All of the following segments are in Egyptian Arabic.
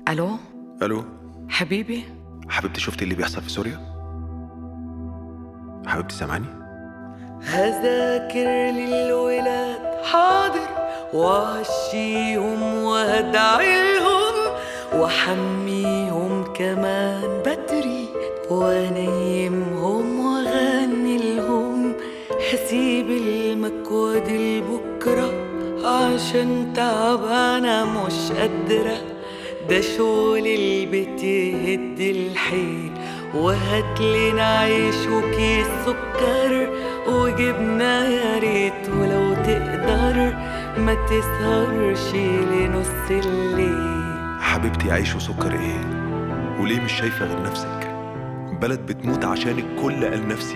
الو الو حبيبي حبيبتي شفتي اللي بيحصل في سوريا حبيبتي سامعاني هذاكر للولاد حاضر وعشيهم وادعيلهم وحميهم كمان بدري وانيمهم واغني لهم هسيب المكواد لبكره عشان تعبانه مش قادره ده شغل البيت يهد الحيل وهات لنا عيش وكيس سكر وجبنة يا ريت ولو تقدر ما تسهرش لنص الليل حبيبتي عيش وسكر ايه وليه مش شايفه غير نفسك بلد بتموت عشانك كل قال نفسي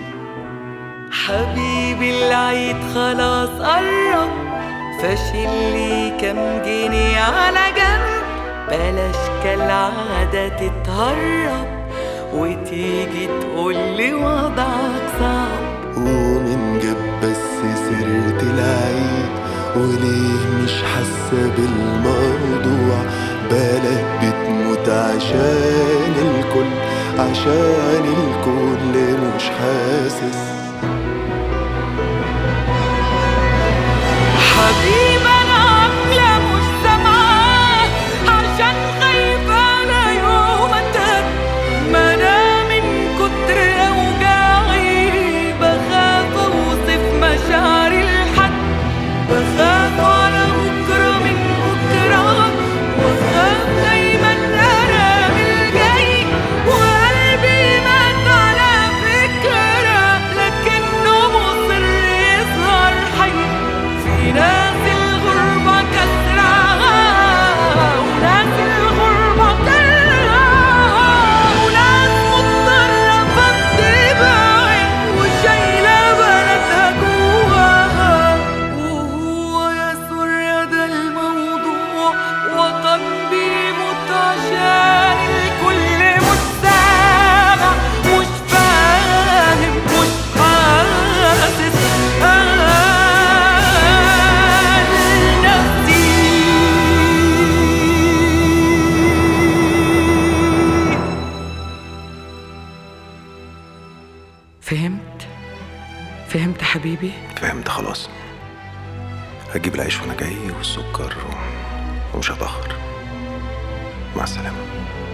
حبيبي العيد خلاص قرب فاشل لي كام جنيه على جنب بلاش كالعادة تتهرب وتيجي تقولي وضعك صعب ومن جاب بس سيرة العيد وليه مش حاسة بالموضوع بلد بتموت عشان الكل عشان الكل مش حاسس حبيبي انا عاملة مش سامعاه عشان خايفة على يوم اتهد ما انا من كتر اوجاعي بخاف اوصف مشاعري لحد بخاف على بكرة من بكرة وخاف دايما انا من الجاي وقلبي مات على فكرة لكنه مصر يظهر حي في ناس الغربة كسرها وناس الغربة كرها وناس مضطرة فتبعد وشايلة بلدها جواها وهو يا سوريا ده الموضوع وطن بيموت عشان الكل مش سامع مش فاهم مش حاسس قال نفسي فهمت فهمت حبيبي فهمت خلاص هجيب العيش وانا جاي والسكر و... ومش هتأخر مع السلامة